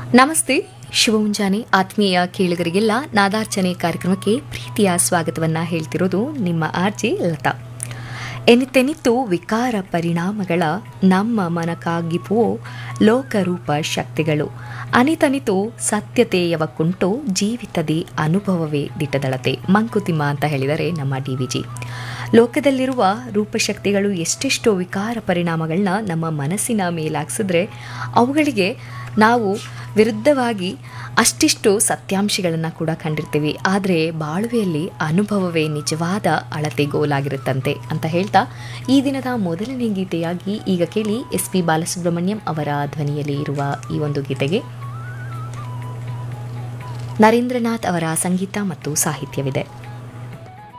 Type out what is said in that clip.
ನಮಸ್ತೆ ಶುಭ ಮುಂಜಾನೆ ಆತ್ಮೀಯ ಕೇಳುಗರಿಗೆಲ್ಲ ನಾದಾರ್ಚನೆ ಕಾರ್ಯಕ್ರಮಕ್ಕೆ ಪ್ರೀತಿಯ ಸ್ವಾಗತವನ್ನ ಹೇಳ್ತಿರೋದು ನಿಮ್ಮ ಆರ್ಜಿ ಲತಾ ಎನಿತೆನಿತ್ತು ವಿಕಾರ ಪರಿಣಾಮಗಳ ನಮ್ಮ ಮನಕಾಗಿಪುವೋ ಲೋಕರೂಪ ಶಕ್ತಿಗಳು ಅನಿತನಿತು ಸತ್ಯತೆಯವ ಕುಂಟು ಜೀವಿತದಿ ಅನುಭವವೇ ದಿಟ್ಟದಳತೆ ಮಂಕುತಿಮ್ಮ ಅಂತ ಹೇಳಿದರೆ ನಮ್ಮ ಡಿ ವಿ ಜಿ ಲೋಕದಲ್ಲಿರುವ ರೂಪಶಕ್ತಿಗಳು ಎಷ್ಟೆಷ್ಟೋ ವಿಕಾರ ಪರಿಣಾಮಗಳನ್ನ ನಮ್ಮ ಮನಸ್ಸಿನ ಮೇಲಾಗ್ಸಿದ್ರೆ ಅವುಗಳಿಗೆ ನಾವು ವಿರುದ್ಧವಾಗಿ ಅಷ್ಟಿಷ್ಟು ಸತ್ಯಾಂಶಗಳನ್ನು ಕೂಡ ಕಂಡಿರ್ತೀವಿ ಆದರೆ ಬಾಳುವೆಯಲ್ಲಿ ಅನುಭವವೇ ನಿಜವಾದ ಅಳತೆಗೋಲಾಗಿರುತ್ತಂತೆ ಅಂತ ಹೇಳ್ತಾ ಈ ದಿನದ ಮೊದಲನೇ ಗೀತೆಯಾಗಿ ಈಗ ಕೇಳಿ ಎಸ್ ಪಿ ಬಾಲಸುಬ್ರಹ್ಮಣ್ಯಂ ಅವರ ಧ್ವನಿಯಲ್ಲಿ ಇರುವ ಈ ಒಂದು ಗೀತೆಗೆ ನರೇಂದ್ರನಾಥ್ ಅವರ ಸಂಗೀತ ಮತ್ತು ಸಾಹಿತ್ಯವಿದೆ